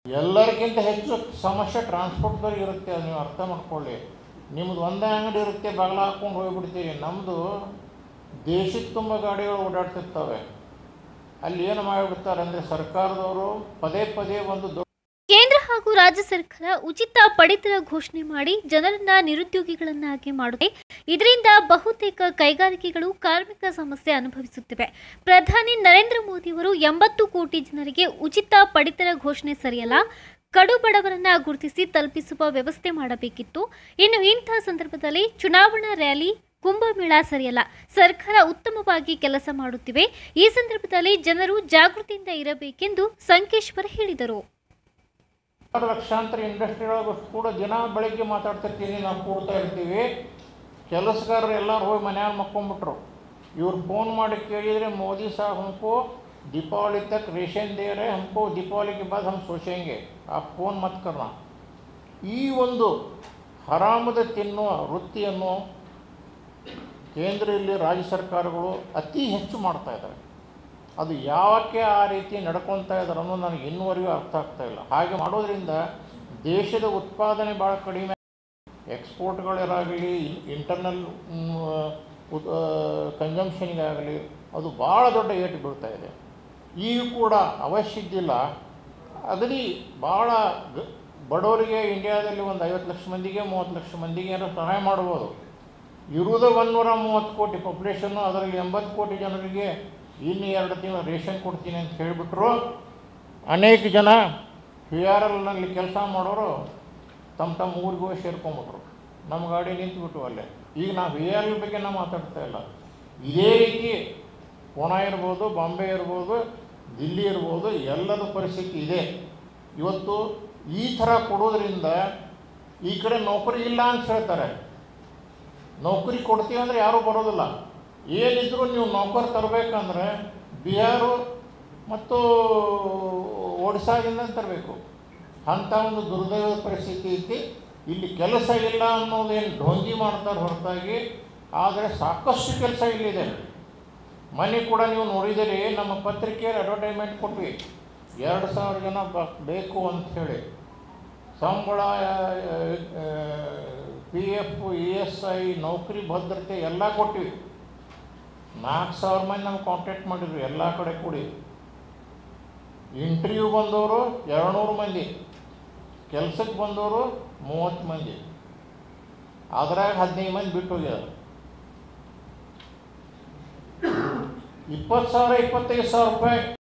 ಎಲ್ಲರಿಗಿಂತ ಹೆಚ್ಚು ಸಮಸ್ಯೆ ಟ್ರಾನ್ಸ್ಪೋರ್ಟ್ದವ್ರಿಗೆ ಇರುತ್ತೆ ಅದು ನೀವು ಅರ್ಥ ಮಾಡ್ಕೊಳ್ಳಿ ನಿಮ್ಮದು ಒಂದೇ ಅಂಗಡಿ ಇರುತ್ತೆ ಬಾಗಿಲ ಹಾಕ್ಕೊಂಡು ಹೋಗ್ಬಿಡ್ತೀರಿ ನಮ್ಮದು ದೇಶಕ್ಕೆ ತುಂಬ ಗಾಡಿಗಳು ಓಡಾಡ್ತಿರ್ತವೆ ಅಲ್ಲಿ ಏನು ಮಾಡಿಬಿಡ್ತಾರೆ ಅಂದರೆ ಸರ್ಕಾರದವರು ಪದೇ ಪದೇ ಒಂದು ದೊಡ್ಡ ಕೇಂದ್ರ ಹಾಗೂ ರಾಜ್ಯ ಸರ್ಕಾರ ಉಚಿತ ಪಡಿತರ ಘೋಷಣೆ ಮಾಡಿ ಜನರನ್ನ ನಿರುದ್ಯೋಗಿಗಳನ್ನಾಗಿ ಮಾಡುತ್ತೆ ಇದರಿಂದ ಬಹುತೇಕ ಕೈಗಾರಿಕೆಗಳು ಕಾರ್ಮಿಕ ಸಮಸ್ಯೆ ಅನುಭವಿಸುತ್ತಿವೆ ಪ್ರಧಾನಿ ನರೇಂದ್ರ ಮೋದಿಯವರು ಎಂಬತ್ತು ಕೋಟಿ ಜನರಿಗೆ ಉಚಿತ ಪಡಿತರ ಘೋಷಣೆ ಸರಿಯಲ್ಲ ಕಡು ಬಡವರನ್ನ ಗುರುತಿಸಿ ತಲುಪಿಸುವ ವ್ಯವಸ್ಥೆ ಮಾಡಬೇಕಿತ್ತು ಇನ್ನು ಇಂಥ ಸಂದರ್ಭದಲ್ಲಿ ಚುನಾವಣಾ ರ್ಯಾಲಿ ಕುಂಭಮೇಳ ಸರಿಯಲ್ಲ ಸರ್ಕಾರ ಉತ್ತಮವಾಗಿ ಕೆಲಸ ಮಾಡುತ್ತಿವೆ ಈ ಸಂದರ್ಭದಲ್ಲಿ ಜನರು ಜಾಗೃತಿಯಿಂದ ಇರಬೇಕೆಂದು ಸಂಕೇಶ್ವರ್ ಹೇಳಿದರು ಸಾವಿರ ಲಕ್ಷಾಂತರ ಇಂಡಸ್ಟ್ರಿಯೊಳಗೆ ಕೂಡ ದಿನ ಬೆಳಗ್ಗೆ ಮಾತಾಡ್ತಿರ್ತೀವಿ ನಾವು ಕೂಡ್ತಾ ಇರ್ತೀವಿ ಕೆಲಸಗಾರರು ಎಲ್ಲರೂ ಹೋಗಿ ಮನ್ಯಾಗ ಮಕ್ಕೊಂಬಿಟ್ರು ಇವ್ರು ಫೋನ್ ಮಾಡಿ ಕೇಳಿದರೆ ಮೋದಿ ಸಾಹಬ್ हमको दीपावली तक रेशन दे रहे हमको दीपावली के बाद हम सोचेंगे आप ಫೋನ್ ಮತ್ करना ಈ ಒಂದು ಹರಾಮದ ತಿನ್ನುವ ವೃತ್ತಿಯನ್ನು ಕೇಂದ್ರ ಇಲ್ಲಿ ರಾಜ್ಯ ಸರ್ಕಾರಗಳು ಅತಿ ಹೆಚ್ಚು ಮಾಡ್ತಾ ಇದ್ದಾರೆ ಅದು ಯಾವಕ್ಕೆ ಆ ರೀತಿ ನಡ್ಕೊತಾ ಇದ್ದಾರೆ ಅನ್ನೋದು ನನಗೆ ಇನ್ನುವರೆಗೂ ಅರ್ಥ ಆಗ್ತಾ ಇಲ್ಲ ಹಾಗೆ ಮಾಡೋದ್ರಿಂದ ದೇಶದ ಉತ್ಪಾದನೆ ಭಾಳ ಕಡಿಮೆ ಎಕ್ಸ್ಪೋರ್ಟ್ಗಳಿಗಾಗಲಿ ಇಂಟರ್ನಲ್ ಕನ್ಸಂಪ್ಷನ್ಗಾಗಲಿ ಅದು ಭಾಳ ದೊಡ್ಡ ಏಟು ಬೀಳ್ತಾ ಇದೆ ಈಗ ಕೂಡ ಅವಶ್ಯ ಇದ್ದಿಲ್ಲ ಅಗದಿ ಭಾಳ ಗ- ಬಡವರಿಗೆ ಇಂಡಿಯಾದಲ್ಲಿ ಒಂದು ಐವತ್ತು ಲಕ್ಷ ಮಂದಿಗೆ ಮೂವತ್ತು ಲಕ್ಷ ಮಂದಿಗೆ ಏನೋ ಸಹಾಯ ಮಾಡ್ಬೋದು ಇರುವುದೇ ಒಂದೂರ ಮೂವತ್ತು ಕೋಟಿ ಪಾಪ್ಯುಲೇಷನ್ನು ಅದರಲ್ಲಿ ಎಂಬತ್ತು ಕೋಟಿ ಜನರಿಗೆ ಇನ್ನು ಎರಡು ತಿಂಗಳು ರೇಷನ್ ಕೊಡ್ತೀನಿ ಅಂತ ಹೇಳಿಬಿಟ್ರು ಅನೇಕ ಜನ ಪಿ ಆರ್ ಎಲ್ನಲ್ಲಿ ಕೆಲಸ ಮಾಡೋರು ತಮ್ಮ ತಮ್ಮ ಊರಿಗೆ ಹೋಗಿ ಸೇರ್ಕೊಂಬಿಟ್ರು ನಮ್ಮ ಗಾಡಿ ನಿಂತುಬಿಟ್ಟು ಅಲ್ಲೇ ಈಗ ನಾವು ವಿ ಆರ್ ಎಲ್ ಬಗ್ಗೆ ನಾವು ಮಾತಾಡ್ತಾ ಇಲ್ಲ ಇದೇ ರೀತಿ ಪುಣೆ ಇರ್ಬೋದು ಬಾಂಬೆ ಇರ್ಬೋದು ದಿಲ್ಲಿ ಇರ್ಬೋದು ಎಲ್ಲದ ಪರಿಸ್ಥಿತಿ ಇದೆ ಇವತ್ತು ಈ ಥರ ಕೊಡೋದ್ರಿಂದ ಈ ಕಡೆ ನೌಕರಿ ಇಲ್ಲ ಅಂತ ಹೇಳ್ತಾರೆ ನೌಕರಿ ಕೊಡ್ತೀವಿ ಅಂದರೆ ಯಾರೂ ಬರೋದಿಲ್ಲ ಏನಿದ್ರು ನೀವು ನೌಕರಿ ತರಬೇಕಂದ್ರೆ ಬಿಹಾರು ಮತ್ತು ಒಡಿಶಾದಿಂದ ತರಬೇಕು ಅಂಥ ಒಂದು ದುರ್ದೈವ ಪರಿಸ್ಥಿತಿ ಐತಿ ಇಲ್ಲಿ ಕೆಲಸ ಇಲ್ಲ ಅನ್ನೋದೇನು ಢೋಂಗಿ ಮಾಡ್ತಾರೆ ಹೊರತಾಗಿ ಆದರೆ ಸಾಕಷ್ಟು ಕೆಲಸ ಇಲ್ಲಿದೆ ಮನೆ ಕೂಡ ನೀವು ನೋಡಿದಿರಿ ನಮ್ಮ ಪತ್ರಿಕೆಯಲ್ಲಿ ಅಡ್ವರ್ಟೈಸ್ಮೆಂಟ್ ಕೊಟ್ವಿ ಎರಡು ಸಾವಿರ ಜನ ಬ ಬೇಕು ಅಂತ ಹೇಳಿ ಸಂಬಳ P F E S I ನೌಕರಿ ಭದ್ರತೆ ಎಲ್ಲ ಕೊಟ್ಟಿವಿ ನಾಲ್ಕು ಸಾವಿರ ಮಂದಿ ನಮ್ಗೆ ಕಾಂಟ್ಯಾಕ್ಟ್ ಮಾಡಿದ್ರು ಎಲ್ಲ ಕಡೆ ಕೂಡಿ ಇಂಟರ್ವ್ಯೂ ಬಂದವರು ಎರಡುನೂರು ಮಂದಿ ಕೆಲ್ಸಕ್ಕೆ ಬಂದವರು ಮೂವತ್ತು ಮಂದಿ ಅದ್ರಾಗ ಹದಿನೈದು ಮಂದಿ ಬಿಟ್ಟು ಹೋಗ್ಯಾರ ಇಪ್ಪತ್ತು ಸಾವಿರ ಇಪ್ಪತ್ತೈದು ಸಾವಿರ ರೂಪಾಯಿ